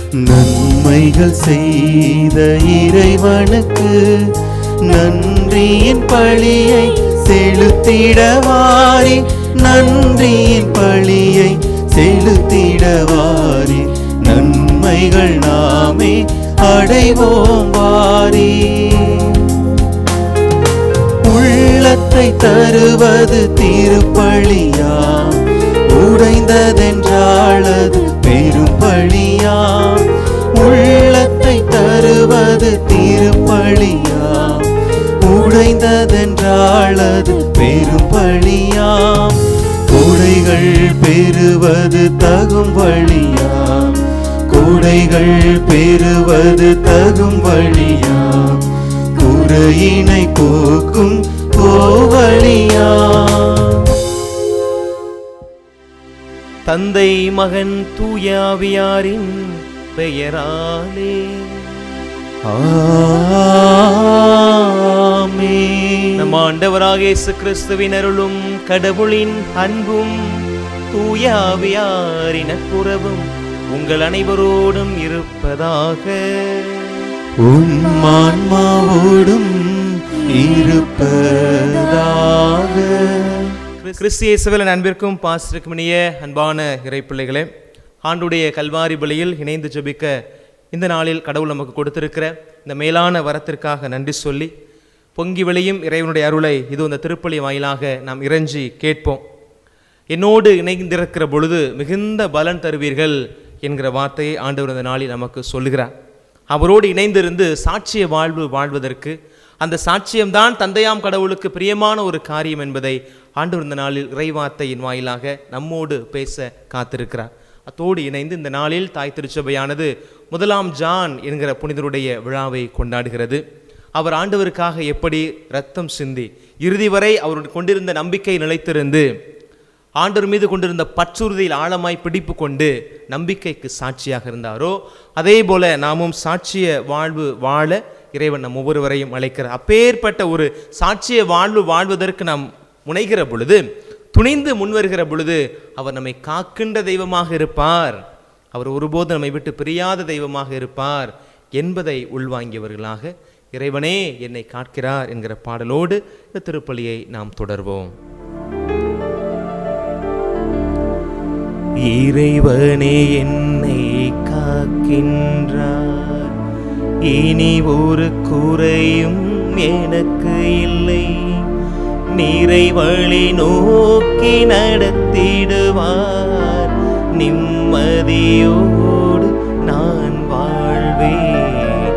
நன்மைகள் செய்த இறைவனுக்கு நன்றியின் பழியை செலுத்திடவாரி நன்றியின் பழியை செலுத்திடவாரி நன்மைகள் நாமே அடைவோம் வாரி உள்ளத்தை தருவது திருப்பழியா உடைந்ததென்றாளது பெரும் பழியா உள்ளத்தை தருவது திருப்பழியா உடைந்ததென்றாளது பெரும் பழியா கொடைகள் பெறுவது தகும் வழியா கொடைகள் பெறுவது தகும் வழியா குறையினை போக்கும் கோவழியா தந்தை மகன் தூயாவியாரின் பெயராலே ஆமென். நம் ஆண்டவராக இயேசு கிறிஸ்துவின் அருளும் கடவுளின் அன்பும் தூயாவியாரின் நட்புறவும் உங்கள் அனைவரோடும் இருப்பதாக உம் ஆன்மாவோடும் இருப்பதாக கிறிஸ்தியேசுவில் அன்பிற்கும் பாஸ்டருக்கும் இனிய அன்பான இறைப்பிள்ளைகளே ஆண்டுடைய கல்வாரி பலியில் இணைந்து ஜெபிக்க இந்த நாளில் கடவுள் நமக்கு கொடுத்திருக்கிற இந்த மேலான வரத்திற்காக நன்றி சொல்லி பொங்கி வெளியும் இறைவனுடைய அருளை இது இந்த திருப்பலி வாயிலாக நாம் இறைஞ்சி கேட்போம் என்னோடு இணைந்திருக்கிற பொழுது மிகுந்த பலன் தருவீர்கள் என்கிற வார்த்தையை ஆண்டவர் இந்த நாளில் நமக்கு சொல்லுகிறார் அவரோடு இணைந்திருந்து சாட்சிய வாழ்வு வாழ்வதற்கு அந்த சாட்சியம்தான் தந்தையாம் கடவுளுக்கு பிரியமான ஒரு காரியம் என்பதை ஆண்டவர் இந்த நாளில் இறைவார்த்தையின் வாயிலாக நம்மோடு பேச காத்திருக்கிறார் அத்தோடு இணைந்து இந்த நாளில் தாய் திருச்சபையானது முதலாம் ஜான் என்கிற புனிதருடைய விழாவை கொண்டாடுகிறது அவர் ஆண்டவருக்காக எப்படி ரத்தம் சிந்தி இறுதி வரை அவர் கொண்டிருந்த நம்பிக்கை நிலைத்திருந்து ஆண்டவர் மீது கொண்டிருந்த பற்றுறுதியில் ஆழமாய் பிடிப்பு கொண்டு நம்பிக்கைக்கு சாட்சியாக இருந்தாரோ அதே போல நாமும் சாட்சிய வாழ்வு வாழ இறைவன் நம் ஒவ்வொருவரையும் அழைக்கிறார் அப்பேற்பட்ட ஒரு சாட்சிய வாழ்வு வாழ்வதற்கு நாம் முனைகிற பொழுது துணிந்து முன்வருகிற பொழுது அவர் நம்மை காக்கின்ற தெய்வமாக இருப்பார் அவர் ஒருபோதும் நம்மை விட்டு பிரியாத தெய்வமாக இருப்பார் என்பதை உள்வாங்கியவர்களாக இறைவனே என்னை காக்கிறார் என்கிற பாடலோடு இந்த திருப்பலியை நாம் தொடர்வோம் இறைவனே என்னை காக்கின்றார் இனி ஒரு குறையும் எனக்கு இல்லை நீரை வழி நோக்கி நடத்திடுவார் நிம்மதியோடு நான் வாழ்வேன்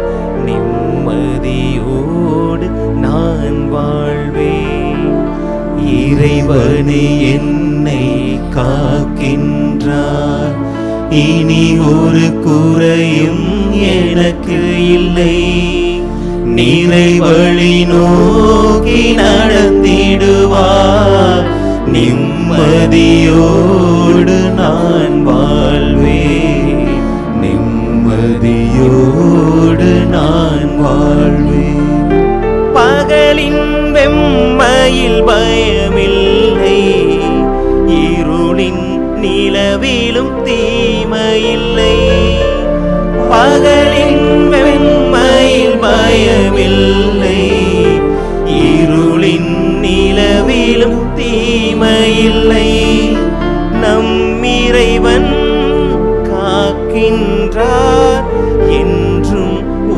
நிம்மதியோடு நான் வாழ்வேன் இறைவனே என்னை காக்கின்றார் இனி ஒரு குறையும் எனக்கு இல்லை நீரை வழி நோக்கி நடத்திடுவார் நிம்மதியோடு நான் வாழ்வேன் நிம்மதியோடு நான் வாழ்வேன் பகலின் வெம்மையில் பயமில்லை இருளின் நிலவிலும் தீமையில்லை பகலின் வெம்மையில் பயமில்லை இருளின் நிலவிலும் தீமையில்லை நம் இறைவன் காக்கின்றார் என்றும்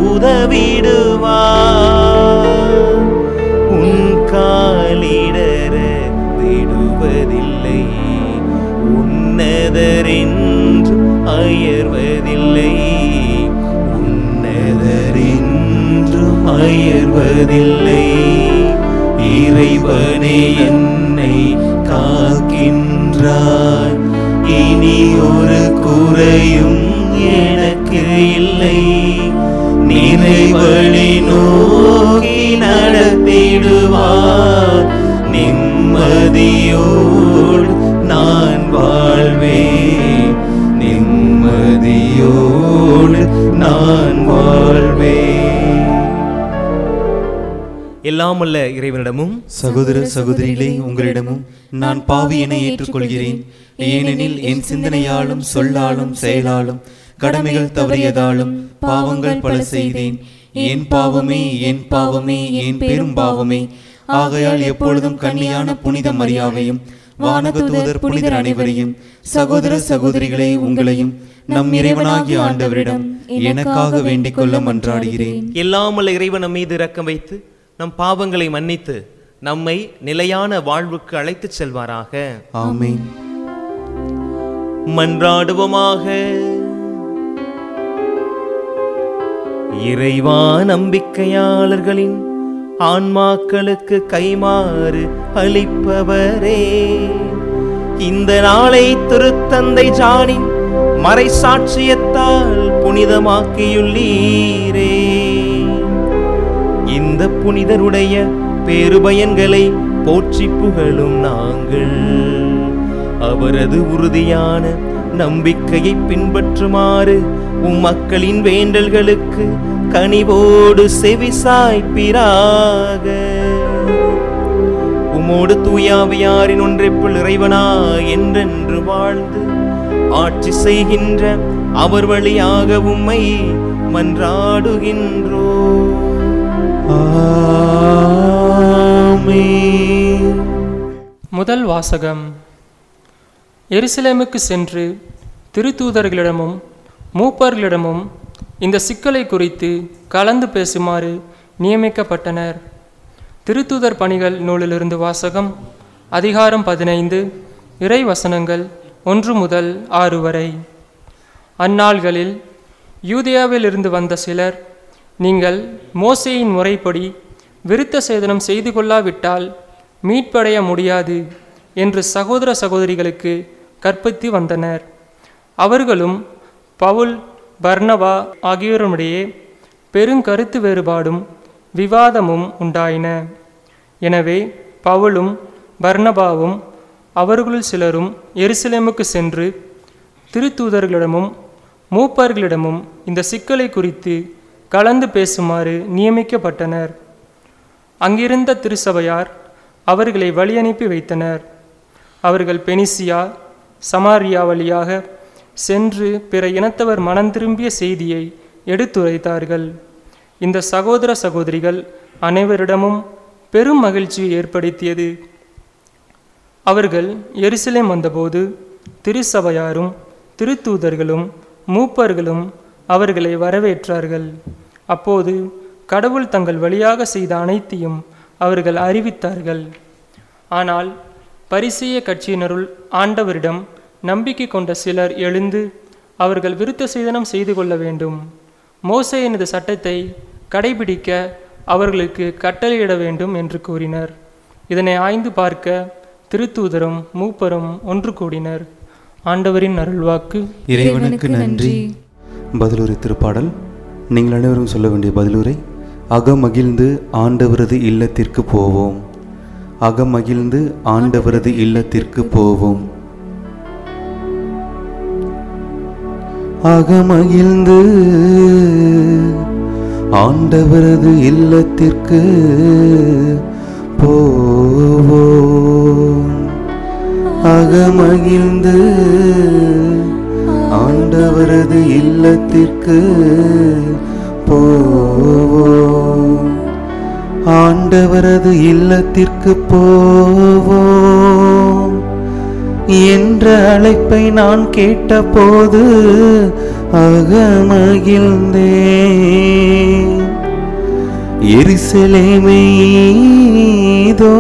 உதவிடுவார் உன் காலிடர விடுவதில்லை உன்னதரென்றும் அயர்வதில்லை உன்னதரென்றும் அயர்வதில்லை இறைவனே என்னை காக்கின்றார் இனி ஒரு குறையும் எனக்கு இல்லை நிறைவழி நோக்கி நடத்திடுவார் நிம்மதியோடு நான் வாழ்வேன் நிம்மதியோடு நான் வாழ்வேன் எல்லாமல்ல இறைவனிடமும் சகோதர சகோதரிகளே உங்களிடமும் நான் பாவியனை ஏற்றுக்கொள்கிறேன் ஏனெனில் என் சிந்தனையாலும் சொல்லாலும் செயலாலும் கடமைகள் தவறியதாலும் பாவங்கள் பல செய்தேன் என் பாவமே என் பாவமே என் பெரும் பாவமே ஆகையால் எப்பொழுதும் கன்னியான புனித மரியாவையும் வானகதூதர் புனிதர் அனைவரையும் சகோதர சகோதரிகளே உங்களையும் நம் இறைவனாகிய ஆண்டவரிடம் எனக்காக வேண்டிக் கொள்ள மன்றாடுகிறேன் எல்லாமல்ல இறைவன் நம் மீது இரக்கம் வைத்து நம் பாவங்களை மன்னித்து நம்மை நிலையான வாழ்வுக்கு அழைத்துச் செல்வாராக ஆமென் மன்றாடுவோமாக இறைவா நம்பிக்கையாளர்களின் ஆன்மாக்களுக்கு கைமாறு அளிப்பவரே இந்த நாளை திருத்தந்தை ஜானின் மறை சாட்சியத்தால் புனிதமாக்கியுள்ளீரே இந்த புனிதருடைய பேருபயன்களை போற்றி புகழும் நாங்கள் அவரது உறுதியான நம்பிக்கையை பின்பற்றுமாறு உம் மக்களின் வேண்டல்களுக்கு கனிவோடு செவிசாய்ப்பிராக உமோடு தூயாவியாரின் ஒன்றைப்புள் இறைவனா என்றென்று வாழ்ந்து ஆட்சி செய்கின்ற அவர் வழியாக உம்மை மன்றாடுகின்றோ ஆமென் முதல் வாசகம் எருசலேமுக்கு சென்று திருத்தூதர்களிடமும் மூப்பர்களிடமும் இந்த சிக்கலை குறித்து கலந்து பேசுமாறு நியமிக்கப்பட்டனர் திருத்தூதர் பணிகள் நூலிலிருந்து வாசகம் அதிகாரம் பதினைந்து இறை வசனங்கள் ஒன்று முதல் ஆறு வரை அந்நாள்களில் யூதேயாவிலிருந்து வந்த சிலர் நீங்கள் மோசேயின் முறைப்படி விருத்த சேதனம் செய்து கொள்ளாவிட்டால் மீட்படைய முடியாது என்று சகோதர சகோதரிகளுக்கு கற்பித்து வந்தனர் அவர்களும் பவுல் பர்னவா ஆகியோருடைய பெருங்கருத்து வேறுபாடும் விவாதமும் உண்டாயின எனவே பவுலும் பர்னபாவும் அவர்களுள் சிலரும் எருசலேமுக்கு சென்று திருத்தூதர்களிடமும் மூப்பர்களிடமும் இந்த சிக்கலை குறித்து கலந்து பேசுமாறு நியமிக்கப்பட்டனர் அங்கிருந்த திருசபையார் அவர்களை வழியனுப்பி வைத்தனர் அவர்கள் பெனிசியா சமாரியா வழியாக சென்று பிற இனத்தவர் மனம் திரும்பிய செய்தியை எடுத்துரைத்தார்கள் இந்த சகோதர சகோதரிகள் அனைவரிடமும் பெரும் மகிழ்ச்சியை ஏற்படுத்தியது அவர்கள் எருசலேம் வந்தபோது திருசபையாரும் திருத்தூதர்களும் மூப்பர்களும் அவர்களை வரவேற்றார்கள் அப்போது கடவுள் தங்கள் வழியாக செய்த அனைத்தையும் அவர்கள் அறிவித்தார்கள் ஆனால் பரிசேய கட்சியினருள் ஆண்டவரிடம் நம்பிக்கை கொண்ட சிலர் எழுந்து அவர்கள் விருத்த சேதனம் செய்து கொள்ள வேண்டும் மோசேயினது சட்டத்தை கடைபிடிக்க அவர்களுக்கு கட்டளையிட வேண்டும் என்று கூறினர் இதனை ஆய்ந்து பார்க்க திருத்தூதரும் மூப்பரும் ஒன்று கூடினர் ஆண்டவரின் அருள்வாக்கு இறைவனுக்கு நன்றி பதிலுரை திருப்பாடல் நீங்கள் அனைவரும் சொல்ல வேண்டிய பதிலுரை அகமகிழ்ந்து ஆண்டவரது இல்லத்திற்கு போவோம் அகமகிழ்ந்து ஆண்டவரது இல்லத்திற்கு போவோம் அகமகிழ்ந்து ஆண்டவரது இல்லத்திற்கு போவோம் அகமகிழ்ந்து ஆண்டவரது இல்லத்திற்கு போவோம் ஆண்டவரது இல்லத்திற்கு போவோம் என்ற அழைப்பை நான் கேட்டபோது அகமகிழ்ந்தேன் எரிசலேமேதோ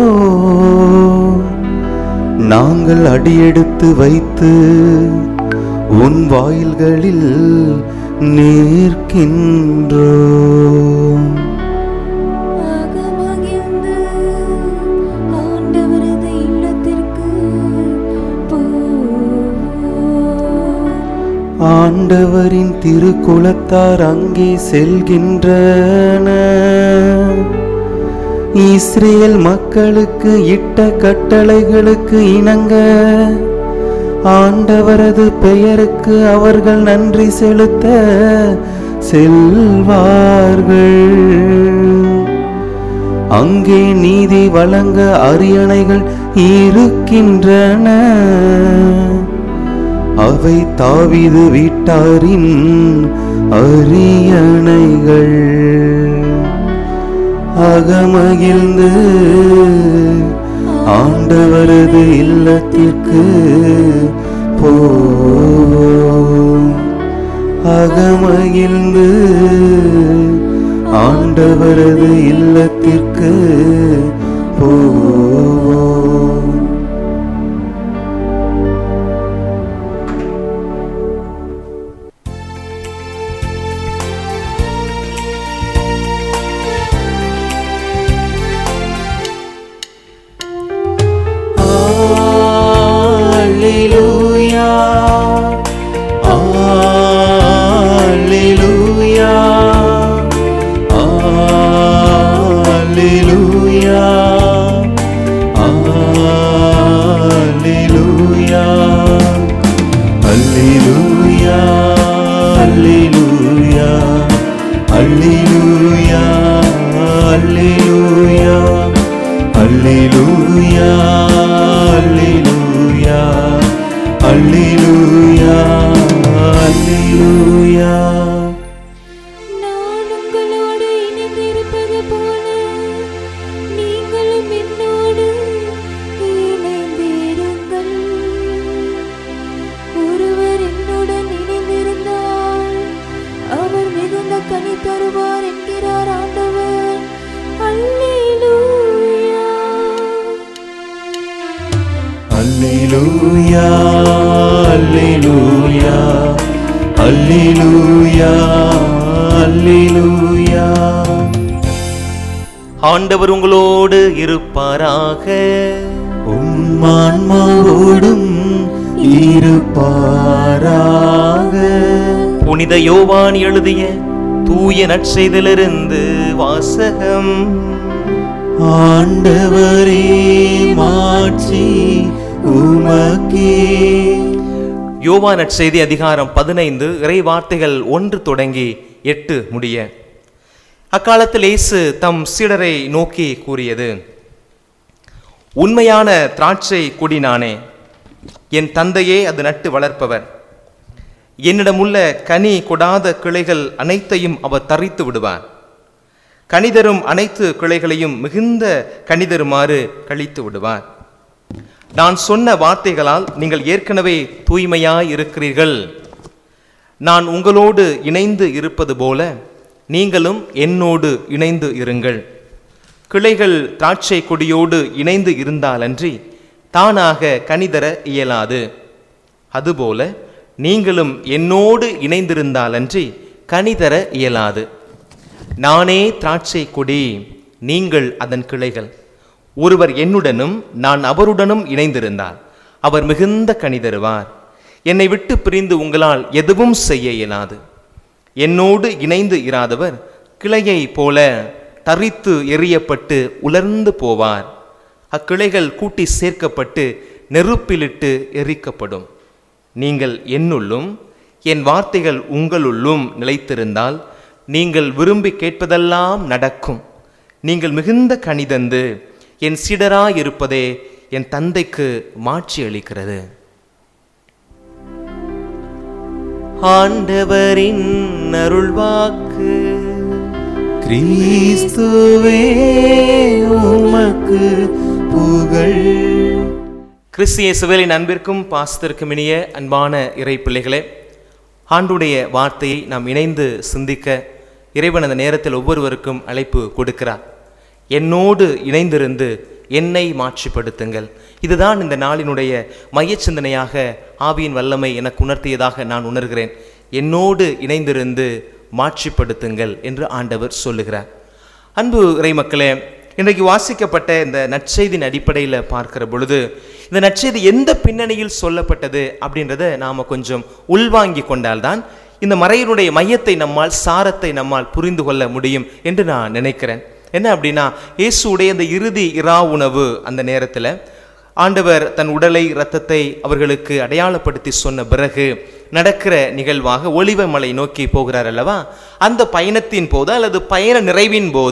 நாங்கள் அடியெடுத்து வைத்து உன் வாயில்களில் நிற்கின்றோம் அகமகிழ்ந்து ஆண்டவரது இல்லத்திற்கு போவோம். ஆண்டவரின் திருக்குலத்தார் அங்கே செல்கின்றன இஸ்ரேல் மக்களுக்கு இட்ட கட்டளைகளுக்கு இணங்க ஆண்டவரது பெயருக்கு அவர்கள் நன்றி செலுத்த செல்வார்கள் அங்கே நீதி வழங்க அரியணைகள் இருக்கின்றன அவை தாவீது வீட்டாரின் அரியணைகள் அகமகிழ்ந்து ஆண்டவரது இல்லத்திற்கு போவோம் அகமகிழ்ந்து ஆண்டவரது இல்லத்திற்கு போவோம் Alleluia. Alleluia. Alleluia. Alleluia. Alleluia. Alleluia. Alleluia. Alleluia. Alleluia. Alleluia. Alleluia. Alleluia. நான் உங்களோடு இணைந்திருப்பது போல நீங்களும் என்னோடு இணைந்திருங்கள் ஒருவர் என்னுடன் இணைந்திருந்தால் அவர் மிகுந்த கனி தருவார் என்கிறார் ஆண்டவர் அல்லேலூயா Alleluia, Alleluia, Alleluia, Alleluia. ஆண்டவர் உங்களோடு இருப்பாராக உம்மான்மாவோடும் இருப்பாராக புனித யோவான் எழுதிய தூய நற்செய்திலிருந்து வாசகம் ஆண்டவரே மாட்சி உமக்கே யோவான் நற்செய்தி அதிகாரம் பதினைந்து இறை வார்த்தைகள் ஒன்று தொடங்கி எட்டு முடிய அக்காலத்தில் இயேசு தம் சீடரை நோக்கி கூறியது உண்மையான திராட்சை கொடி நானே என் தந்தையே அது நட்டு வளர்ப்பவர் என்னிடமுள்ள கனி கொடாத கிளைகள் அனைத்தையும் அவர் தரித்து விடுவார் கனிதரும் அனைத்து கிளைகளையும் மிகுந்த கனிதருமாறு கழித்து விடுவார் நான் சொன்ன வார்த்தைகளால் நீங்கள் ஏற்கனவே தூய்மையாய் இருக்கிறீர்கள் நான் உங்களோடு இணைந்து இருப்பது போல நீங்களும் என்னோடு இணைந்து இருங்கள் கிளைகள் திராட்சை கொடியோடு இணைந்து இருந்தாலன்றி தானாக கனிதர இயலாது அதுபோல நீங்களும் என்னோடு இணைந்திருந்தாலன்றி கனிதர இயலாது நானே திராட்சை கொடி நீங்கள் அதன் கிளைகள் ஒருவர் என்னுடனும் நான் அவருடனும் இணைந்திருந்தால் அவர் மிகுந்த கனி தருவார் என்னை விட்டு பிரிந்து உங்களால் எதுவும் செய்ய இயலாது என்னோடு இணைந்து இராதவர் கிளையை போல தரித்து எறியப்பட்டு உலர்ந்து போவார் அக்கிளைகள் கூட்டி சேர்க்கப்பட்டு நெருப்பிலிட்டு எரிக்கப்படும் நீங்கள் என்னுள்ளும் என் வார்த்தைகள் உங்களுள்ளும் நிலைத்திருந்தால் நீங்கள் விரும்பி கேட்பதெல்லாம் நடக்கும் நீங்கள் மிகுந்த கனிதந்து என் சிடராயிருப்பதே என் தந்தைக்கு மாட்சி அளிக்கிறது ஆண்டவரின் அருள்வாக்கு கிறிஸ்துவே உமக்கு புகழ் கிறிஸ்திய சிவலின் அன்பிற்கும் பாசத்திற்கும் இனிய அன்பான இறை பிள்ளைகளே ஆண்டுடைய வார்த்தையை நாம் இணைந்து சிந்திக்க இறைவன் அந்த நேரத்தில் ஒவ்வொருவருக்கும் அழைப்பு கொடுக்கிறார் என்னோடு இணைந்திருந்து என்னை மாட்சிப்படுத்துங்கள் இதுதான் இந்த நாளினுடைய மையச் சிந்தனையாக ஆவியின் வல்லமை எனக்கு உணர்த்தியதாக நான் உணர்கிறேன் என்னோடு இணைந்திருந்து மாட்சிப்படுத்துங்கள் என்று ஆண்டவர் சொல்லுகிறார் அன்பு இறை மக்களே இன்றைக்கு வாசிக்கப்பட்ட இந்த நற்செய்தியின் அடிப்படையில் பார்க்கிற பொழுது இந்த நற்செய்தி எந்த பின்னணியில் சொல்லப்பட்டது அப்படின்றத நாம் கொஞ்சம் உள்வாங்கி கொண்டால்தான் இந்த மறையினுடைய மையத்தை நம்மால் சாரத்தை நம்மால் புரிந்து கொள்ள முடியும் என்று நான் நினைக்கிறேன் என்ன அப்படின்னா இயேசுடைய இந்த இறுதி இரா உணவு அந்த நேரத்தில் ஆண்டவர் தன் உடலை இரத்தத்தை அவர்களுக்கு அடையாளப்படுத்தி சொன்ன பிறகு நடக்கிற நிகழ்வாக ஒளிவ மலை நோக்கி போகிறார் அல்லவா அந்த பயணத்தின் போது அல்லது பயண நிறைவின் போது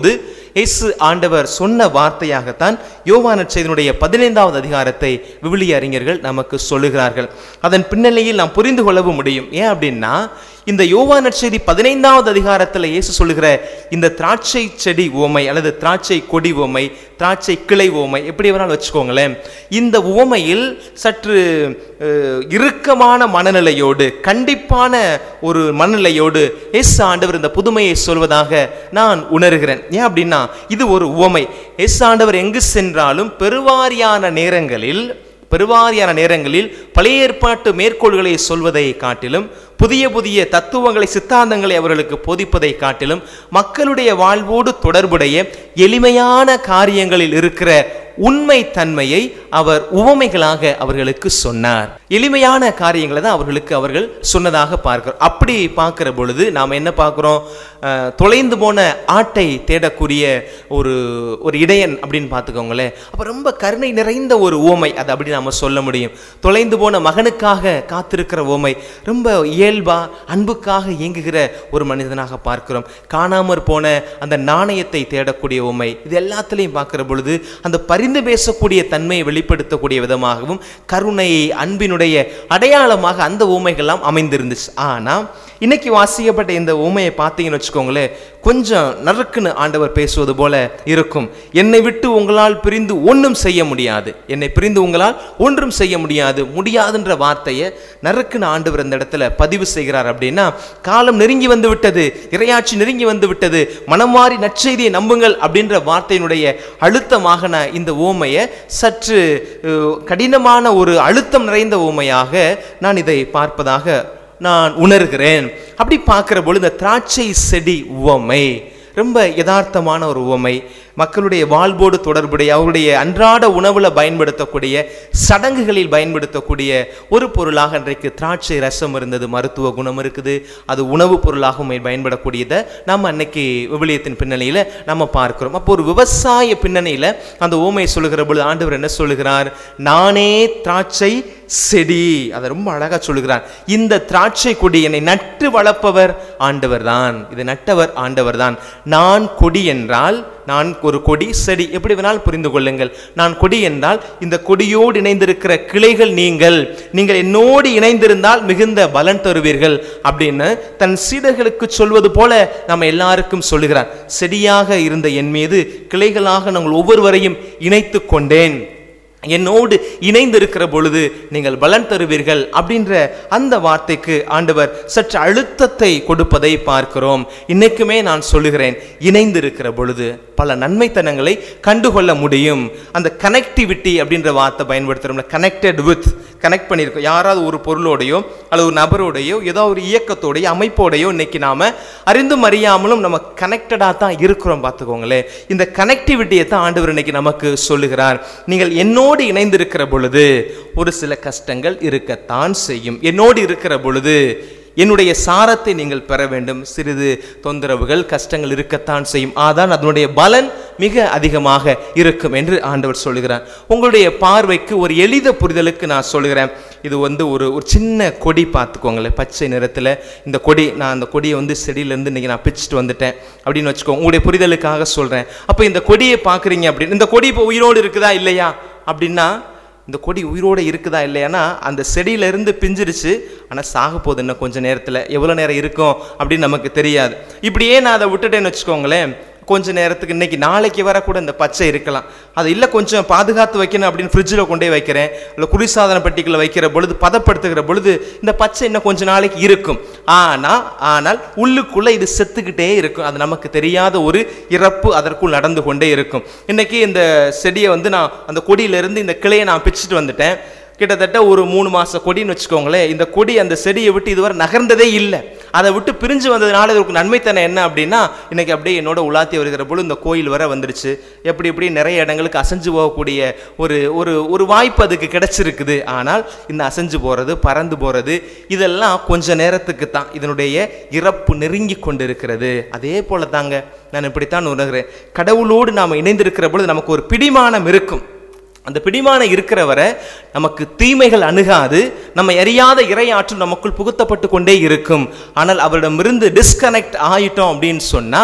இயேசு ஆண்டவர் சொன்ன வார்த்தையாகத்தான் யோவான செய்தியினுடைய பதினைந்தாவது அதிகாரத்தை விவிலிய அறிஞர்கள் நமக்கு சொல்லுகிறார்கள் அதன் பின்னணியில் நாம் புரிந்து கொள்ளவும் முடியும் ஏன் அப்படின்னா இந்த யோவான செய்தி பதினைந்தாவது அதிகாரத்தில் இயேசு சொல்லுகிற இந்த திராட்சை செடி உவமை அல்லது திராட்சை கொடி உவமை திராட்சை கிளை உவமை எப்படி வேணாலும் வச்சுக்கோங்களேன் இந்த உவமையில் சற்று அஹ், இறுக்கமான மனநிலையோடு கண்டிப்பான ஒரு மனநிலையோடு எஸ் ஆண்டவர் இந்த புதுமையை சொல்வதாக நான் உணர்கிறேன் ஏன் அப்படின்னா இது ஒரு உவமை எஸ் ஆண்டவர் எங்கு சென்றாலும் பெருவாரியான நேரங்களில் பெருவாரியான நேரங்களில் பழைய ஏற்பாட்டு மேற்கோள்களை சொல்வதை காட்டிலும் புதிய புதிய தத்துவங்களை சித்தாந்தங்களை அவர்களுக்கு போதிப்பதை காட்டிலும் மக்களுடைய வாழ்வோடு தொடர்புடைய எளிமையான காரியங்களில் இருக்கிற உண்மை தன்மையை அவர் உவமைகளாக அவர்களுக்கு சொன்னார் எளிமையான காரியங்களை தான் அவர்களுக்கு அவர்கள் சொன்னதாக பார்க்கிறோம் அப்படி பார்க்கிற பொழுது நாம் என்ன பார்க்கிறோம் அஹ், தொலைந்து போன ஆட்டை தேடக்கூடிய ஒரு ஒரு இடையன் அப்படின்னு பார்த்துக்கோங்களேன் அப்போ ரொம்ப கருணை நிறைந்த ஒரு உவமை அது அப்படி நாம சொல்ல முடியும் தொலைந்து போன மகனுக்காக காத்திருக்கிற உவமை ரொம்ப இயல்பா அன்புக்காக இயங்குகிற ஒரு மனிதனாக பார்க்கிறோம் காணாமற் போன அந்த நாணயத்தை தேடக்கூடிய உவமை இது எல்லாத்துலேயும் பார்க்கிற பொழுது அந்த பரிந்து பேசக்கூடிய தன்மையை வெளிப்படுத்தக்கூடிய விதமாகவும் கருணையை அன்பினுடைய அடையாளமாக அந்த ஊமைகள்லாம் அமைந்திருந்துச்சு ஆனால் இன்னைக்கு வாசிக்கப்பட்ட இந்த ஊமையை பார்த்தீங்கன்னு வச்சுக்கோங்களேன் கொஞ்சம் நறுக்குன்னு ஆண்டவர் பேசுவது போல இருக்கும் என்னை விட்டு உங்களால் பிரிந்து ஒன்றும் செய்ய முடியாது என்னை பிரிந்து உங்களால் ஒன்றும் செய்ய முடியாது முடியாதுன்ற வார்த்தையை நறுக்குன்னு ஆண்டவர் இந்த இடத்துல பதிவு செய்கிறார் அப்படின்னா காலம் நெருங்கி வந்து விட்டது இரையாட்சி நெருங்கி வந்து விட்டது மனம் மாறி நற்செய்தியை நம்புங்கள் அப்படின்ற வார்த்தையினுடைய அழுத்தமாக நான் இந்த ஓமையை சற்று அஹ், கடினமான ஒரு அழுத்தம் நிறைந்த ஓமையாக நான் இதை பார்ப்பதாக நான் உணர்கிறேன் அப்படி பார்க்கிற பொழுது இந்த திராட்சை செடி உவமை ரொம்ப யதார்த்தமான ஒரு உவமை மக்களுடைய வாழ்வோடு தொடர்புடைய அவருடைய அன்றாட உணவுல பயன்படுத்தக்கூடிய சடங்குகளில் பயன்படுத்தக்கூடிய ஒரு பொருளாக இன்றைக்கு திராட்சை ரசம் இருந்தது மருத்துவ குணம் இருக்குது அது உணவுப் பொருளாகவும் பயன்படக்கூடியதை நம்ம அன்னைக்கு விவிலியத்தின் பின்னணியில நம்ம பார்க்கிறோம் அப்போ ஒரு விவசாய பின்னணியில அந்த ஊமையை சொல்லுகிற பொழுது ஆண்டவர் என்ன சொல்லுகிறார் நானே திராட்சை செடி அதை ரொம்ப அழகா சொல்லுகிறார் இந்த திராட்சை கொடி என்னை நட்டு வளர்ப்பவர் ஆண்டவர் தான் இதை நட்டவர் ஆண்டவர் தான் நான் கொடி என்றால் நான் ஒரு கொடி செடி எப்படி வேணாலும் புரிந்து கொள்ளுங்கள் நான் கொடி என்றால் இந்த கொடியோடு இணைந்திருக்கிற கிளைகள் நீங்கள் நீங்கள் என்னோடு இணைந்திருந்தால் மிகுந்த பலன் தருவீர்கள் அப்படின்னு தன் சீடர்களுக்கு சொல்வது போல நம்ம எல்லாருக்கும் சொல்லுகிறார் செடியாக இருந்த என் மீது கிளைகளாக நாங்கள் ஒவ்வொருவரையும் இணைத்து கொண்டேன் என்னோடு இணைந்து இருக்கிற பொழுது நீங்கள் பலன் தருவீர்கள் அப்படின்ற அந்த வார்த்தைக்கு ஆண்டவர் சற்று அழுத்தத்தை கொடுப்பதை பார்க்கிறோம் இன்னைக்குமே நான் சொல்லுகிறேன் இணைந்து இருக்கிற பொழுது பல நன்மைத்தனங்களை கண்டுகொள்ள முடியும் அந்த கனெக்டிவிட்டி அப்படின்ற வார்த்தை பயன்படுத்துகிறோம்ல கனெக்டட் வித் கனெக்ட் பண்ணியிருக்கோம் யாராவது ஒரு பொருளோடையோ அல்லது ஒரு நபரோடையோ ஏதோ ஒரு இயக்கத்தோடையோ அமைப்போடையோ இன்னைக்கு நாம அறிந்தும் அறியாமலும் நம்ம கனெக்டடாக தான் இருக்கிறோம் பார்த்துக்கோங்களேன் இந்த கனெக்டிவிட்டியை தான் ஆண்டவர் இன்னைக்கு நமக்கு சொல்லுகிறார் நீங்கள் என்னோடு இணைந்திருக்கிற பொழுது ஒரு சில கஷ்டங்கள் இருக்கத்தான் செய்யும் என்னோடு இருக்கிற பொழுது என்னுடைய சாரத்தை நீங்கள் பெற வேண்டும் சிறிது தொந்தரவுகள் கஷ்டங்கள் இருக்கத்தான் செய்யும் ஆதான் அதனுடைய பலன் மிக அதிகமாக இருக்கும் என்று ஆண்டவர் சொல்லுகிறார் உங்களுடைய பார்வைக்கு ஒரு எளித புரிதலுக்கு நான் சொல்லுகிறேன் இது வந்து ஒரு ஒரு சின்ன கொடி பார்த்துக்கோங்களேன் பச்சை நிறத்தில் இந்த கொடி நான் அந்த கொடியை வந்து செடியிலேருந்து இன்னைக்கு நான் பிச்சுட்டு வந்துட்டேன் அப்படின்னு வச்சுக்கோங்க உங்களுடைய புரிதலுக்காக சொல்கிறேன் அப்போ இந்த கொடியை பார்க்குறீங்க அப்படின்னு இந்த கொடி இப்போ உயிரோடு இருக்குதா இல்லையா அப்படின்னா இந்த கொடி உயிரோடு இருக்குதா இல்லையானா அந்த செடியிலேருந்து பிஞ்சிருச்சு ஆனால் சாக போகுது இன்னும் கொஞ்சம் நேரத்தில் எவ்வளோ நேரம் இருக்கும் அப்படின்னு நமக்கு தெரியாது இப்படியே நான் அதை விட்டுட்டேன்னு வச்சுக்கோங்களேன் கொஞ்ச நேரத்துக்கு இன்னைக்கு நாளைக்கு வர கூட இந்த பச்சை இருக்கலாம் அது இல்லை கொஞ்சம் பாதுகாத்து வைக்கணும் அப்படின்னு ஃப்ரிட்ஜில் கொண்டே வைக்கிறேன் இல்லை குளிர்சாதன பெட்டிக்குள்ள வைக்கிற பொழுது பதப்படுத்துகிற பொழுது இந்த பச்சை இன்னும் கொஞ்ச நாளைக்கு இருக்கும் ஆனால் ஆனால் உள்ளுக்குள்ளே இது செத்துக்கிட்டே இருக்கும் அது நமக்கு தெரியாத ஒரு இறப்பு அதற்குள் நடந்து கொண்டே இருக்கும் இன்னைக்கு இந்த செடியை வந்து நான் அந்த கொடியிலிருந்து இந்த கிளையை நான் பிச்சுட்டு வந்துட்டேன் கிட்டத்தட்ட ஒரு மூணு மாச கொடின்னு வச்சுக்கோங்களேன் இந்த கொடி அந்த செடியை விட்டு இதுவரை நகர்ந்ததே இல்லை அதை விட்டு பிரிஞ்சு வந்ததுனால இதுக்கு நன்மைத்தனம் என்ன அப்படின்னா இன்னைக்கு அப்படியே என்னோட உலாத்தி வருகிற பொழுது இந்த கோயில் வர வந்துருச்சு எப்படி இப்படி நிறைய இடங்களுக்கு அசைஞ்சு போகக்கூடிய ஒரு ஒரு ஒரு வாய்ப்பு அதுக்கு கிடைச்சிருக்குது ஆனால் இந்த அசைஞ்சு போகிறது பறந்து போகிறது இதெல்லாம் கொஞ்ச நேரத்துக்கு தான் இதனுடைய இறப்பு நெருங்கி கொண்டிருக்கிறது அதே போல தாங்க நான் இப்படித்தான் உணர்கிறேன் கடவுளோடு நாம் இணைந்திருக்கிற பொழுது நமக்கு ஒரு பிடிமானம் இருக்கும் அந்த பிடிமானம் இருக்கிற வரை நமக்கு தீமைகள் அணுகாது நம்ம அறியாத இறையாற்றல் நமக்குள் புகுத்தப்பட்டு கொண்டே இருக்கும் ஆனால் அவரிடமிருந்து டிஸ்கனெக்ட் ஆயிட்டோம் அப்படின்னு சொன்னா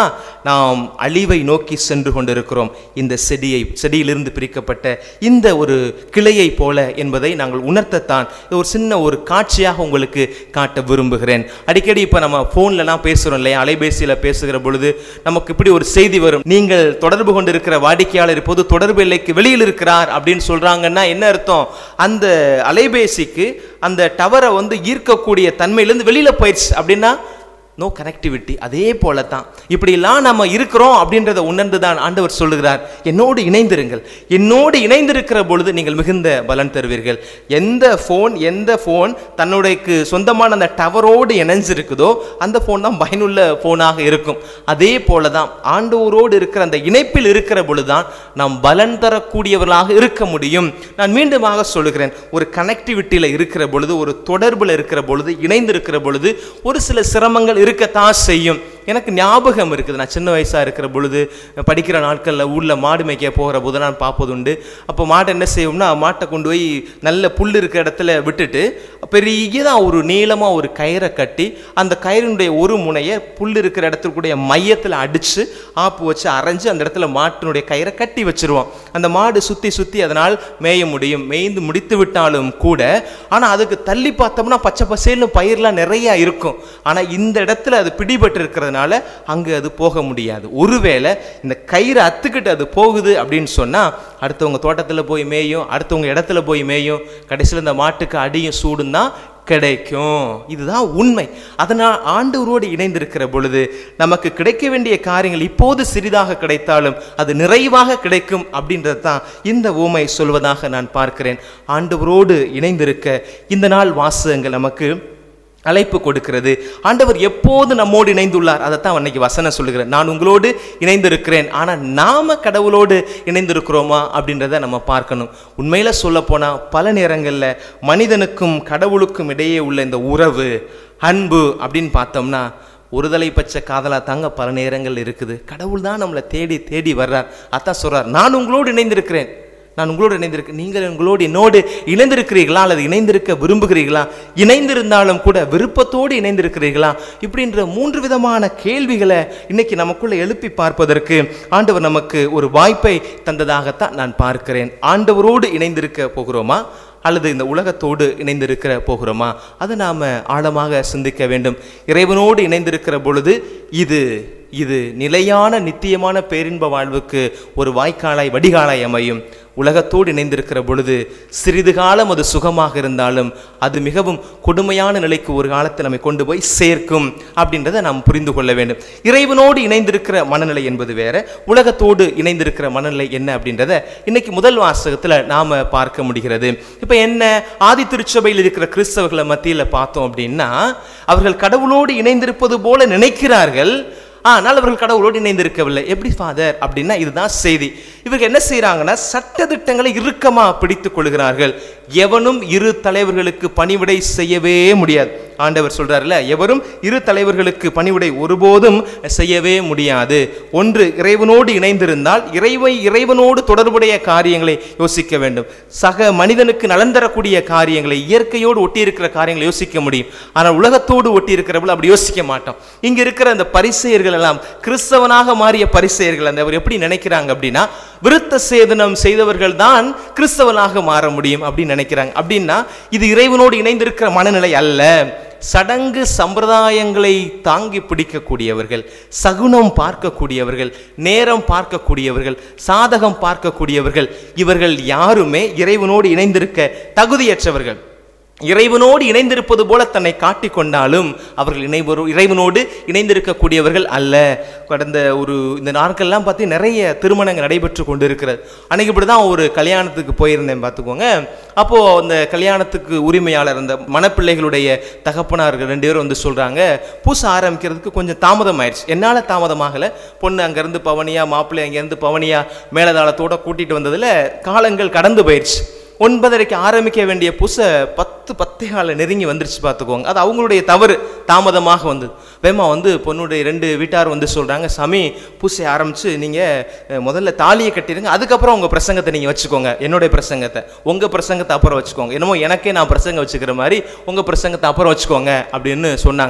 நாம் அழிவை நோக்கி சென்று கொண்டிருக்கிறோம் இந்த செடியை செடியிலிருந்து பிரிக்கப்பட்ட இந்த ஒரு கிளையை போல என்பதை நாங்கள் உணர்த்தத்தான் இது ஒரு சின்ன ஒரு காட்சியாக உங்களுக்கு காட்ட விரும்புகிறேன் அடிக்கடி இப்போ நம்ம ஃபோன்லலாம் பேசுகிறோம் இல்லையா அலைபேசியில் பேசுகிற பொழுது நமக்கு இப்படி ஒரு செய்தி வரும் நீங்கள் தொடர்பு கொண்டிருக்கிற வாடிக்கையாளர் இப்போது தொடர்பு எல்லைக்கு வெளியில் இருக்கிறார் அப்படின்னு சொல்றாங்கன்னா என்ன அர்த்தம் அந்த அலைபேசிக்கு அந்த டவரை வந்து ஈர்க்கக்கூடிய தன்மையிலேருந்து வெளியில போயிடுச்சு அப்படின்னா நோ கனெக்டிவிட்டி அதே போல தான் இப்படிலாம் நம்ம இருக்கிறோம் அப்படின்றத உணர்ந்து தான் ஆண்டவர் சொல்லுகிறார் என்னோடு இணைந்திருங்கள் என்னோடு இணைந்திருக்கிற பொழுது நீங்கள் மிகுந்த பலன் தருவீர்கள் எந்த ஃபோன் எந்த ஃபோன் தன்னுடையக்கு சொந்தமான அந்த டவரோடு இணைஞ்சிருக்குதோ அந்த ஃபோன் தான் பயனுள்ள ஃபோனாக இருக்கும் அதே போல தான் ஆண்டவரோடு இருக்கிற அந்த இணைப்பில் இருக்கிற பொழுதுதான் நாம் பலன் தரக்கூடியவர்களாக இருக்க முடியும் நான் மீண்டுமாக சொல்லுகிறேன் ஒரு கனெக்டிவிட்டியில் இருக்கிற பொழுது ஒரு தொடர்பில் இருக்கிற பொழுது இணைந்து இருக்கிற பொழுது ஒரு சில சிரமங்கள் இருக்கத்தான் செய்யும் எனக்கு ஞாபகம் இருக்குது நான் சின்ன வயசாக இருக்கிற பொழுது படிக்கிற நாட்களில் ஊரில் மாடு மேய்க்க போகிற போது நான் பார்ப்பது உண்டு அப்போ மாட்டை என்ன செய்வோம்னா மாட்டை கொண்டு போய் நல்ல புல் இருக்கிற இடத்துல விட்டுட்டு பெரியதாக ஒரு நீளமாக ஒரு கயிறை கட்டி அந்த கயிறினுடைய ஒரு முனையை புல் இருக்கிற இடத்துக்குடைய மையத்தில் அடித்து ஆப்பு வச்சு அரைஞ்சு அந்த இடத்துல மாட்டினுடைய கயிறை கட்டி வச்சிருவோம் அந்த மாடு சுற்றி சுற்றி அதனால் மேய முடியும் மேய்ந்து முடித்து விட்டாலும் கூட ஆனால் அதுக்கு தள்ளி பார்த்தோம்னா பச்சை பசேல்னு பயிர்லாம் நிறையா இருக்கும் ஆனால் இந்த இடத்துல அது பிடிபட்டு இருக்கிறதுனால அங்கே அது போக முடியாது ஒருவேளை இந்த கயிறு அத்துக்கிட்டு அது போகுது அப்படின்னு சொன்னால் அடுத்தவங்க தோட்டத்தில் போய் மேயும் அடுத்தவங்க இடத்துல போய் மேயும் கடைசியில் இந்த மாட்டுக்கு அடியும் சூடும் தான் கிடைக்கும் இதுதான் உண்மை அதனால் ஆண்டவரோடு இணைந்திருக்கிற பொழுது நமக்கு கிடைக்க வேண்டிய காரியங்கள் இப்போது சிறிதாக கிடைத்தாலும் அது நிறைவாக கிடைக்கும் அப்படின்றது தான் இந்த ஊமை சொல்வதாக நான் பார்க்கிறேன் ஆண்டவரோடு இணைந்திருக்க இந்த நாள் வாசகங்கள் நமக்கு அழைப்பு கொடுக்கிறது ஆண்டவர் எப்போது நம்மோடு இணைந்துள்ளார் அதைத்தான் அன்னைக்கு வசனம் சொல்லுகிறேன் நான் உங்களோடு இணைந்திருக்கிறேன் ஆனால் நாம கடவுளோடு இணைந்திருக்கிறோமா அப்படின்றத நம்ம பார்க்கணும் உண்மையில சொல்ல போனா பல நேரங்களில் மனிதனுக்கும் கடவுளுக்கும் இடையே உள்ள இந்த உறவு அன்பு அப்படின்னு பார்த்தோம்னா ஒருதலை பச்சை காதலா தாங்க பல நேரங்கள் இருக்குது கடவுள் தான் நம்மளை தேடி தேடி வர்றார் அதான் சொல்றார் நான் உங்களோடு இணைந்திருக்கிறேன் நான் உங்களோடு இணைந்திருக்கேன் நீங்கள் உங்களோடு என்னோடு இணைந்திருக்கிறீர்களா அல்லது இணைந்திருக்க விரும்புகிறீர்களா இணைந்திருந்தாலும் கூட விருப்பத்தோடு இணைந்திருக்கிறீர்களா இப்படின்ற மூன்று விதமான கேள்விகளை இன்னைக்கு நமக்குள்ள எழுப்பி பார்ப்பதற்கு ஆண்டவர் நமக்கு ஒரு வாய்ப்பை தந்ததாகத்தான் நான் பார்க்கிறேன் ஆண்டவரோடு இணைந்திருக்க போகிறோமா அல்லது இந்த உலகத்தோடு இணைந்திருக்கிற போகிறோமா அதை நாம் ஆழமாக சிந்திக்க வேண்டும் இறைவனோடு இணைந்திருக்கிற பொழுது இது இது நிலையான நித்தியமான பேரின்ப வாழ்வுக்கு ஒரு வாய்க்காலாய் வடிகாலாய் அமையும் உலகத்தோடு இணைந்திருக்கிற பொழுது சிறிது காலம் அது சுகமாக இருந்தாலும் அது மிகவும் கொடுமையான நிலைக்கு ஒரு காலத்தில் நம்மை கொண்டு போய் சேர்க்கும் அப்படின்றத நாம் புரிந்து கொள்ள வேண்டும் இறைவனோடு இணைந்திருக்கிற மனநிலை என்பது வேற உலகத்தோடு இணைந்திருக்கிற மனநிலை என்ன அப்படின்றத இன்னைக்கு முதல் வாசகத்தில் நாம பார்க்க முடிகிறது இப்போ என்ன ஆதி திருச்சபையில் இருக்கிற கிறிஸ்தவர்களை மத்தியில் பார்த்தோம் அப்படின்னா அவர்கள் கடவுளோடு இணைந்திருப்பது போல நினைக்கிறார்கள் ஆனால் அவர்கள் கடவுளோடு இணைந்திருக்கவில்லை எப்படி ஃபாதர் அப்படின்னா இதுதான் செய்தி இவர்கள் என்ன செய்றாங்கன்னா சட்டதிட்டங்களை இறுக்கமா பிடித்துக் கொள்கிறார்கள் எவனும் இரு தலைவர்களுக்கு பணிவிடை செய்யவே முடியாது ஆண்டவர் சொல்றாருல எவரும் இரு தலைவர்களுக்கு பணிவிடை ஒருபோதும் செய்யவே முடியாது ஒன்று இறைவனோடு இணைந்திருந்தால் இறைவை இறைவனோடு தொடர்புடைய காரியங்களை யோசிக்க வேண்டும் சக மனிதனுக்கு நலன் தரக்கூடிய காரியங்களை இயற்கையோடு ஒட்டியிருக்கிற காரியங்களை யோசிக்க முடியும் ஆனால் உலகத்தோடு ஒட்டியிருக்கிறவர்கள் அப்படி யோசிக்க மாட்டோம் இங்க இருக்கிற அந்த பரிசெயர்கள் எல்லாம் கிறிஸ்தவனாக மாறிய பரிசெயர்கள் அந்த அவர் எப்படி நினைக்கிறாங்க அப்படின்னா விருத்த சேதனம் செய்தவர்கள் தான் கிறிஸ்தவனாக மாற முடியும் அப்படின்னு நினைக்கிறாங்க அப்படின்னா இது இறைவனோடு இணைந்திருக்கிற மனநிலை அல்ல சடங்கு சம்பிரதாயங்களை தாங்கி பிடிக்கக்கூடியவர்கள் சகுனம் பார்க்கக்கூடியவர்கள் நேரம் பார்க்கக்கூடியவர்கள் சாதகம் பார்க்கக்கூடியவர்கள் இவர்கள் யாருமே இறைவனோடு இணைந்திருக்க தகுதியற்றவர்கள் இறைவனோடு இணைந்திருப்பது போல தன்னை காட்டிக் கொண்டாலும் அவர்கள் இணைவரு இறைவனோடு இணைந்திருக்கக்கூடியவர்கள் அல்ல கடந்த ஒரு இந்த நாட்கள்லாம் பார்த்து நிறைய திருமணங்கள் நடைபெற்று கொண்டு இருக்கிறது அன்னைக்கு இப்படி தான் ஒரு கல்யாணத்துக்கு போயிருந்தேன் பார்த்துக்கோங்க அப்போது அந்த கல்யாணத்துக்கு உரிமையாளர் அந்த மணப்பிள்ளைகளுடைய தகப்பனார்கள் ரெண்டு பேரும் வந்து சொல்கிறாங்க பூச ஆரம்பிக்கிறதுக்கு கொஞ்சம் தாமதம் ஆயிடுச்சு என்னால் தாமதமாகலை பொண்ணு அங்கேருந்து பவனியா மாப்பிள்ளை அங்கேருந்து பவனியா மேலதாளத்தோட கூட்டிகிட்டு வந்ததில் காலங்கள் கடந்து போயிடுச்சு ஒன்பதரைக்கு ஆரம்பிக்க வேண்டிய பூசை பத்து பத்தே கால நெருங்கி வந்துருச்சு பார்த்துக்கோங்க அது அவங்களுடைய தவறு தாமதமாக வந்தது வேமா வந்து பொண்ணுடைய ரெண்டு வீட்டார் வந்து சொல்கிறாங்க சாமி பூசை ஆரம்பித்து நீங்கள் முதல்ல தாலியை கட்டிடுங்க அதுக்கப்புறம் உங்கள் பிரசங்கத்தை நீங்கள் வச்சுக்கோங்க என்னுடைய பிரசங்கத்தை உங்கள் பிரசங்கத்தை அப்புறம் வச்சுக்கோங்க என்னமோ எனக்கே நான் பிரசங்கம் வச்சுக்கிற மாதிரி உங்கள் பிரசங்கத்தை அப்புறம் வச்சுக்கோங்க அப்படின்னு சொன்னாங்க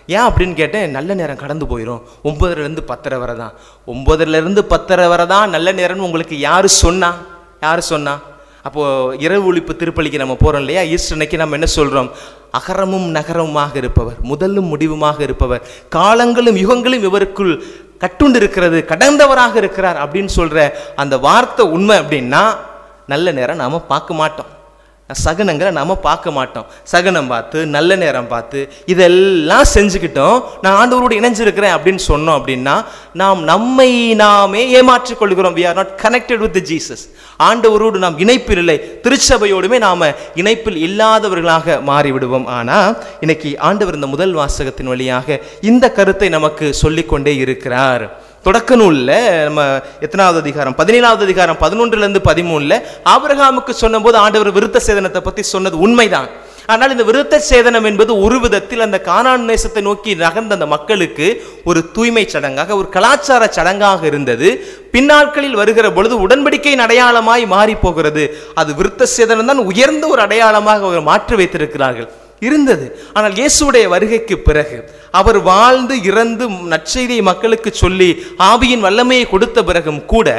ஏன் அப்படின்னு கேட்டேன் நல்ல நேரம் கடந்து போயிடும் ஒன்பதுலேருந்து பத்தரை வரை தான் ஒன்பதுலேருந்து பத்தரை வரை தான் நல்ல நேரம்னு உங்களுக்கு யார் சொன்னா யார் சொன்னா அப்போது இரவு ஒழிப்பு திருப்பலிக்கு நம்ம போகிறோம் இல்லையா ஈஸ்டர் அன்னைக்கு நம்ம என்ன சொல்கிறோம் அகரமும் நகரமுமாக இருப்பவர் முதலும் முடிவுமாக இருப்பவர் காலங்களும் யுகங்களும் இவருக்குள் கட்டுண்டு இருக்கிறது கடந்தவராக இருக்கிறார் அப்படின்னு சொல்கிற அந்த வார்த்தை உண்மை அப்படின்னா நல்ல நேரம் நாம் பார்க்க மாட்டோம் சகனங்களை நாம் பார்க்க மாட்டோம் சகனம் பார்த்து நல்ல நேரம் பார்த்து இதெல்லாம் செஞ்சுக்கிட்டோம் நான் ஆண்டவரோடு இணைஞ்சிருக்கிறேன் அப்படின்னு சொன்னோம் அப்படின்னா நாம் நம்மை நாமே ஏமாற்றிக் கொள்கிறோம் we are not connected with Jesus ஆண்டவரோடு நாம் இணைப்பில் இல்லை திருச்சபையோடுமே நாம் இணைப்பில் இல்லாதவர்களாக மாறிவிடுவோம் ஆனால் இன்னைக்கு ஆண்டவர் இந்த முதல் வாசகத்தின் வழியாக இந்த கருத்தை நமக்கு சொல்லிக்கொண்டே இருக்கிறார் தொடக்க நூல்ல நம்ம எத்தனாவது அதிகாரம் பதினேழாவது அதிகாரம் பதினொன்றுல இருந்து பதிமூணுல ஆபிரகாமுக்கு சொன்னபோது ஆண்டவர் விருத்த சேதனத்தை பத்தி சொன்னது உண்மைதான் ஆனால் இந்த விருத்த சேதனம் என்பது ஒரு விதத்தில் அந்த கானான் தேசத்தை நோக்கி நகர்ந்த அந்த மக்களுக்கு ஒரு தூய்மை சடங்காக ஒரு கலாச்சார சடங்காக இருந்தது பின்னாட்களில் வருகிற பொழுது உடன்படிக்கையின் அடையாளமாய் மாறி போகிறது அது விருத்த சேதனம் தான் உயர்ந்த ஒரு அடையாளமாக அவர் மாற்றி வைத்திருக்கிறார்கள் இருந்தது ஆனால் இயேசுடைய வருகைக்கு பிறகு அவர் வாழ்ந்து இறந்து நற்செய்தியை மக்களுக்கு சொல்லி ஆவியின் வல்லமையை கொடுத்த பிறகும் கூட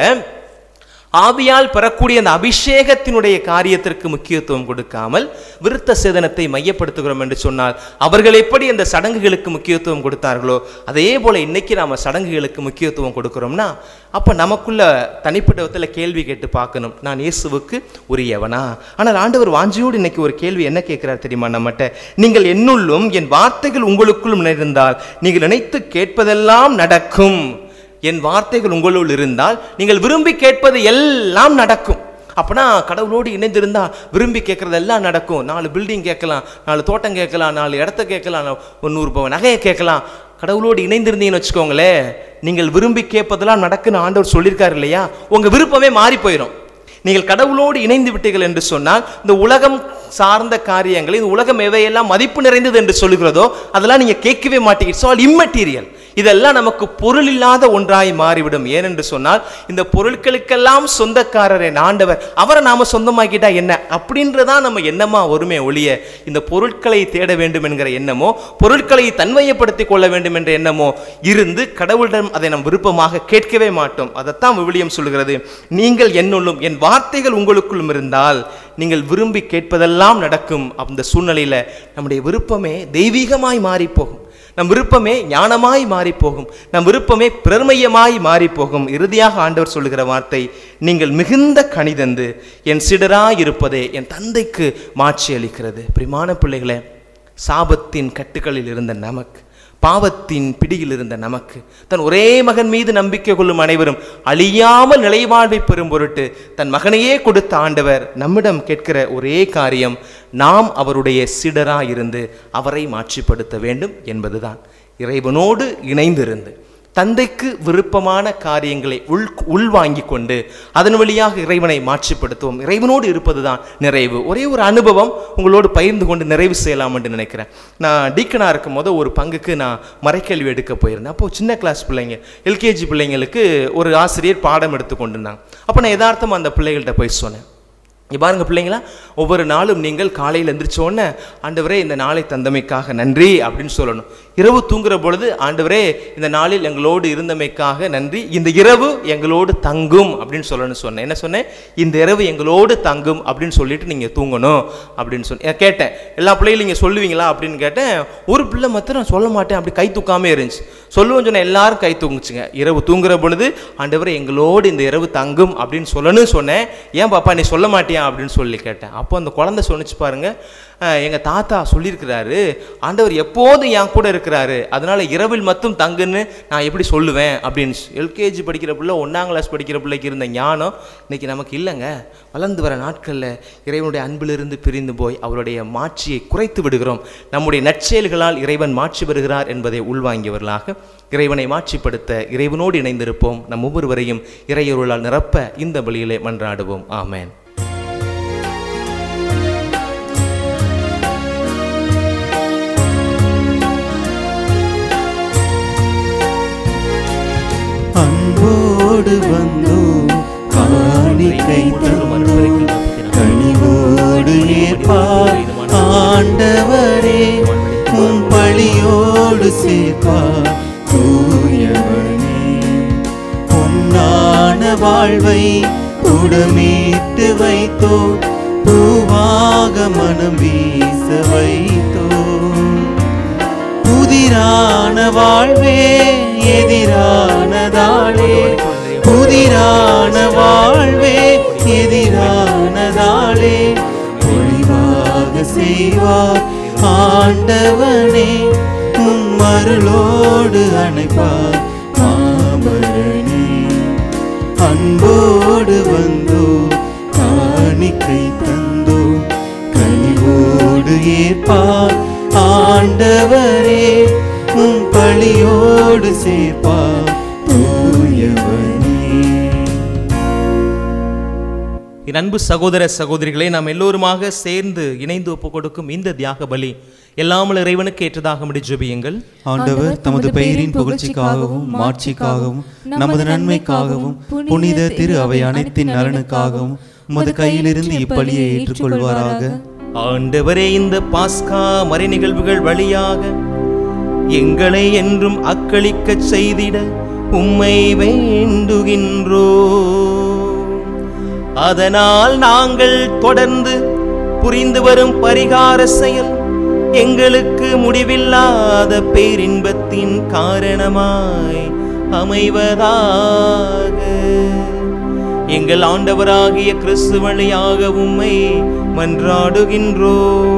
ஆவியால் பெறக்கூடிய அந்த அபிஷேகத்தினுடைய காரியத்திற்கு முக்கியத்துவம் கொடுக்காமல் விருத்த சேதனத்தை மையப்படுத்துகிறோம் என்று சொன்னால் அவர்கள் எப்படி அந்த சடங்குகளுக்கு முக்கியத்துவம் கொடுத்தார்களோ அதே போல இன்னைக்கு நாம சடங்குகளுக்கு முக்கியத்துவம் கொடுக்கிறோம்னா அப்ப நமக்குள்ள தனிப்பட்ட விதத்தில் கேள்வி கேட்டு பார்க்கணும் நான் இயேசுவுக்கு உரியவனா ஆனால் ஆண்டவர் வாஞ்சியோடு இன்னைக்கு ஒரு கேள்வி என்ன கேட்கிறார் தெரியுமா நம்மகிட்ட நீங்கள் என்னுள்ளும் என் வார்த்தைகள் உங்களுக்குள்ளும் நிறைந்தால் நீங்கள் நினைத்து கேட்பதெல்லாம் நடக்கும் என் வார்த்தைகள் உங்களுள் இருந்தால் நீங்கள் விரும்பி கேட்பது எல்லாம் நடக்கும் அப்பனா கடவுளோடு இணைந்திருந்தா விரும்பி கேட்கறதெல்லாம் நடக்கும் நாலு பில்டிங் கேட்கலாம் நாலு தோட்டம் கேட்கலாம் நாலு இடத்த கேட்கலாம் ஒரு நூறு பவன் நகையை கேட்கலாம் கடவுளோடு இணைந்திருந்தீங்கன்னு வச்சுக்கோங்களேன் நீங்கள் விரும்பி கேட்பதெல்லாம் நடக்குன்னு ஆண்டவர் சொல்லியிருக்காரு இல்லையா உங்க விருப்பமே மாறி போயிடும் நீங்கள் கடவுளோடு இணைந்து விட்டீர்கள் என்று சொன்னால் இந்த உலகம் சார்ந்த காரியங்கள் இந்த உலகம் எவையெல்லாம் மதிப்பு நிறைந்தது என்று சொல்லுகிறதோ அதெல்லாம் நீங்க கேட்கவே மாட்டீங்க இட்ஸ் ஆல் இம்மெட்டீரியல் இதெல்லாம் நமக்கு பொருள் இல்லாத ஒன்றாய் மாறிவிடும் ஏனென்று சொன்னால் இந்த பொருட்களுக்கெல்லாம் சொந்தக்காரர் என் ஆண்டவர் அவரை நாம சொந்தமாக்கிட்டா என்ன அப்படின்றதான் நம்ம எண்ணமா வருமே ஒழிய இந்த பொருட்களை தேட வேண்டும் என்கிற எண்ணமோ பொருட்களை தன்மையப்படுத்திக் கொள்ள வேண்டும் என்ற எண்ணமோ இருந்து கடவுளிடம் அதை நம் விருப்பமாக கேட்கவே மாட்டோம் அதைத்தான் விவிலியம் சொல்கிறது நீங்கள் என்னுள்ளும் என் வார்த்தைகள் உங்களுக்குள்ளும் இருந்தால் நீங்கள் விரும்பி கேட்பதெல்லாம் நடக்கும் அந்த சூழ்நிலையில நம்முடைய விருப்பமே தெய்வீகமாய் மாறி போகும் நம் விருப்பமே ஞானமாய் மாறி போகும் நம் விருப்பமே பிரர்மையமாய் மாறி போகும் இறுதியாக ஆண்டவர் சொல்லுகிற வார்த்தை நீங்கள் மிகுந்த கனிதந்து என் சிடராய் இருப்பதே என் தந்தைக்கு மாட்சி அளிக்கிறது பிரிமான பிள்ளைகளே சாபத்தின் கட்டுகளில் இருந்த நமக்கு பாவத்தின் பிடியில் இருந்த நமக்கு தன் ஒரே மகன் மீது நம்பிக்கை கொள்ளும் அனைவரும் அழியாமல் நிலைவாழ்வை பெறும் பொருட்டு தன் மகனையே கொடுத்த ஆண்டவர் நம்மிடம் கேட்கிற ஒரே காரியம் நாம் அவருடைய சிடரா இருந்து அவரை மாட்சிப்படுத்த வேண்டும் என்பதுதான் இறைவனோடு இணைந்திருந்து தந்தைக்கு விருப்பமான காரியங்களை உள் உள்வாங்கிக் கொண்டு அதன் வழியாக இறைவனை மாட்சிப்படுத்துவோம் இறைவனோடு இருப்பதுதான் நிறைவு ஒரே ஒரு அனுபவம் உங்களோடு பகிர்ந்து கொண்டு நிறைவு செய்யலாம் என்று நினைக்கிறேன் நான் டீக்கனாக இருக்கும் போது ஒரு பங்குக்கு நான் மறைக்கல்வி எடுக்க போயிருந்தேன் அப்போ சின்ன கிளாஸ் பிள்ளைங்க எல்கேஜி பிள்ளைங்களுக்கு ஒரு ஆசிரியர் பாடம் எடுத்து கொண்டிருந்தாங்க அப்போ நான் யதார்த்தமாக அந்த பிள்ளைகள்கிட்ட போய் சொன்னேன் இங்க பாருங்க பிள்ளைங்களா ஒவ்வொரு நாளும் நீங்கள் காலையில் எந்திரிச்ச உடனே ஆண்டவரே இந்த நாளை தந்தமைக்காக நன்றி அப்படின்னு சொல்லணும் இரவு தூங்குற பொழுது ஆண்டவரே இந்த நாளில் எங்களோடு இருந்தமைக்காக நன்றி இந்த இரவு எங்களோடு தங்கும் அப்படின்னு சொல்லணும்னு சொன்னேன் என்ன சொன்னேன் இந்த இரவு எங்களோடு தங்கும் அப்படின்னு சொல்லிட்டு நீங்கள் தூங்கணும் அப்படின்னு சொன்னேன் கேட்டேன் எல்லா பிள்ளைகளும் நீங்கள் சொல்லுவீங்களா அப்படின்னு கேட்டேன் ஒரு பிள்ளை மாத்திரம் சொல்ல மாட்டேன் அப்படி கை தூக்காமே இருந்துச்சு சொல்லுவோம் சொன்ன எல்லாரும் கை தூங்குச்சுங்க இரவு தூங்குற பொழுது ஆண்டவரே எங்களோடு இந்த இரவு தங்கும் அப்படின்னு சொல்லணும்னு சொன்னேன் ஏன் பாப்பா நீ சொல்ல மாட்டியா அப்படின்னு சொல்லி கேட்டேன் அப்போ அந்த குழந்தை சொன்னிச்சு பாருங்க அஹ், எங்க தாத்தா சொல்லியிருக்கிறாரு ஆண்டவர் எப்போதும் என் கூட இருக்கிறாரு அதனால இரவில் மட்டும் தங்குன்னு நான் எப்படி சொல்லுவேன் அப்படின்னு எல்கேஜி படிக்கிற பிள்ளை ஒன்றாம் கிளாஸ் படிக்கிற பிள்ளைக்கு இருந்த ஞானம் இன்னைக்கு நமக்கு இல்லைங்க வளர்ந்து வர நாட்களில் இறைவனுடைய அன்பிலிருந்து பிரிந்து போய் அவருடைய மாட்சியை குறைத்து விடுகிறோம் நம்முடைய நற்செயல்களால் இறைவன் மாட்சி பெறுகிறார் என்பதை உள்வாங்கியவர்களாக இறைவனை மாட்சிப்படுத்த இறைவனோடு இணைந்திருப்போம் நம் ஒவ்வொருவரையும் இறையொருளால் நிரப்ப இந்த பலியிலே மன்றாடுவோம் ஆமென் அன்போடு வந்தோம் காணிக்கை தந்தோம் கனிவோடு ஏற்பார் ஆண்டவரே உம் பழியோடு பழியோடு சேர்ப்பார் தூயவனே பொன்னான வாழ்வை உடமீட்டு வைத்தோ பூவாக மனம் வீச வைத்தோ புதிரான வாழ்வே எதிரானதாளே புதிரான வாழ்வே எதிரானதாளே ஒளிவாக செய்வார் ஆண்டவனே உம் அருளோடு அணைப்பார் மாபரணே அன்போடு வந்தோ காணிக்கை தந்தோ கனிவோடு ஏற்பார் ஆண்டவரே உம் பழியோடு சேர்ப்பார் தூயவனே என் அன்பு சகோதர சகோதரிகளே நாம் எல்லோருமாக சேர்ந்து இணைந்து ஒப்பு கொடுக்கும் இந்த தியாக பலி எல்லாமல் இறைவனுக்கு ஏற்றதாக முடி ஜெபியுங்கள் ஆண்டவர் தமது பெயரின் புகழ்ச்சிக்காகவும் மாட்சிக்காகவும் நமது நன்மைக்காகவும் புனித திரு அவை அனைத்தின் நலனுக்காகவும் உமது கையிலிருந்து இப்பலியை ஏற்றுக்கொள்வாராக ஆண்டவரே இந்த பாஸ்கா மறை நிகழ்வுகள் வழியாக எங்களை என்றும் அக்களிக்கச் செய்திட உம்மை வேண்டுகின்றோ அதனால் நாங்கள் தொடர்ந்து புரிந்து வரும் பரிகார செயல் எங்களுக்கு முடிவில்லாத பேரின்பத்தின் காரணமாய் அமைவதாக எங்கள் ஆண்டவராகிய கிறிஸ்து வழியாக உம்மை மன்றாடுகின்றோ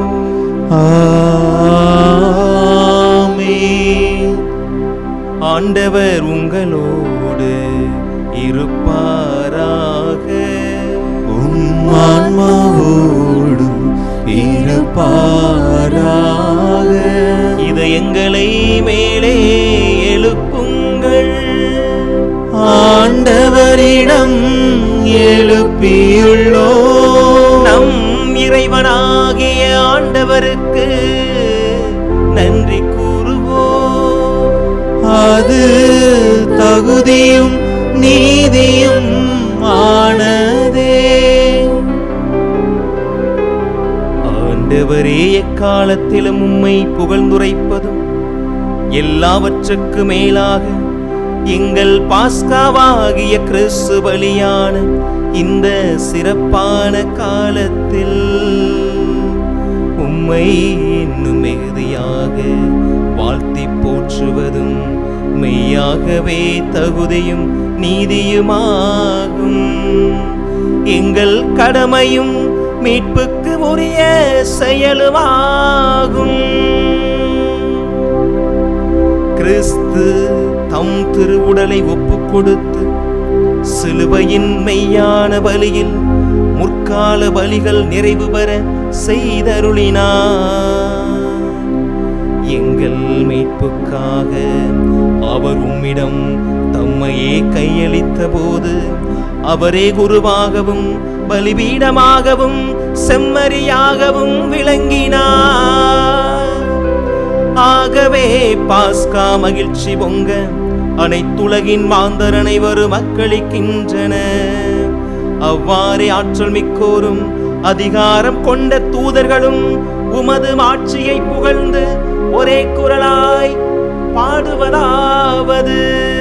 ஆமென். ஆண்டவர் உங்களோடு இருப்பாராக உம் ஆன்மாவோடும் இருப்பாராக இதயங்களை மேலே எழுப்புங்கள் ஆண்டவரிடம் எழுப்பியுள்ளோ நம் இறைவனாகிய ஆண்டவருக்கு நன்றி கூறுவோம் அது தகுதியும் நீதியும் ஆனதே ஆண்டவரே எக்காலத்திலும் உம்மை புகழ்ந்துரைப்பதும் எல்லாவற்றுக்கு மேலாக எங்கள் பாஸ்காவாகிய கிறிஸ்து பலியான இந்த சிறப்பான காலத்தில் உம்மை இன்னும் மிகுதியாக வாழ்த்தி போற்றுவதும் மெய்யாகவே தகுதியும் நீதியுமாகும் எங்கள் கடமையும் மீட்புக்கு உரிய செயலுமாகும் கிறிஸ்து தம் திருவுடலை ஒப்புக் கொடுத்து சிலுவையின் மெய்யான பலியில் முற்கால பலிகள் நிறைவு பெற செய்தருளினார் எங்கள் மீட்புக்காக அவர் உம்மிடம் தம்மையே கையளித்த போது அவரே குருவாகவும் பலிபீடமாகவும் செம்மறியாகவும் விளங்கினார் ஆகவே பாஸ்கா மகிழ்ச்சி பொங்க அனைத்துலகின் மாந்தர் அனைவரும் அக்களிக்கின்றன அவ்வாறே ஆற்றல் மிக்கோரும் அதிகாரம் கொண்ட தூதர்களும் உமது மாட்சியை புகழ்ந்து ஒரே குரலாய் பாடுவதாவது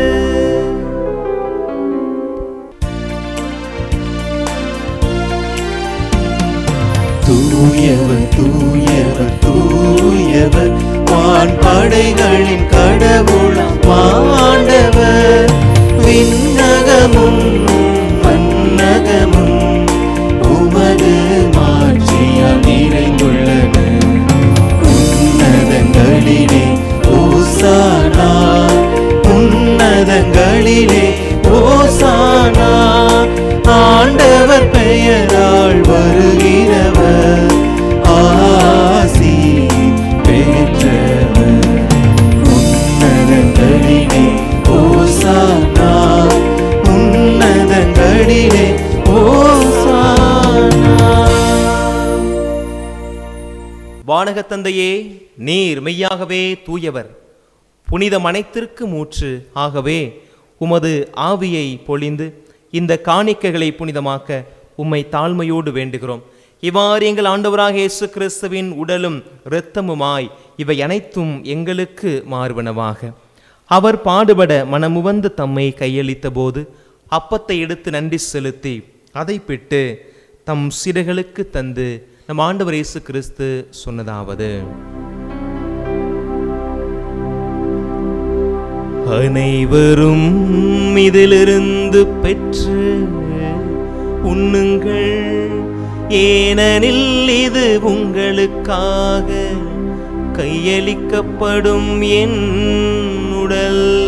தூயவர் தூயவர் தூயவர் வான் படைகளின் கடவுளாம் ஆண்டவர் விண்ணகமும் மன்னகமும் உமது மாட்சியால் நிறைந்துள்ளன உன்னதங்களிலே ஓசானா உன்னதங்களிலே ஓசானா ஆண்டவர் பெயரால் வருகிறவர் ஆசி பெற்றவர் உன்னதங்களிலே ஓசானா உன்னதங்களிலே ஓசானா வானக தந்தையே நீர் மெய்யாகவே தூயவர் புனிதம் அனைத்திற்கு மூச்சு ஆகவே உமது ஆவியை பொழிந்து இந்த காணிக்கைகளை புனிதமாக்க உம்மை தாழ்மையோடு வேண்டுகிறோம் இவ்வாறு எங்கள் ஆண்டவராக இயேசு கிறிஸ்துவின் உடலும் இரத்தமுமாய் இவை அனைத்தும் எங்களுக்கு மாறுவனவாக அவர் பாடுபட மனமுவந்து தம்மை கையளித்த போது அப்பத்தை எடுத்து நன்றி செலுத்தி அதை பிட்டு தம் சிறுகளுக்கு தந்து நம் ஆண்டவர் இயேசு கிறிஸ்து சொன்னதாவது அனைவரும் இதிலிருந்து பெற்று உண்ணுங்கள் ஏனெனில் இது உங்களுக்காக கையளிக்கப்படும் என் உடல்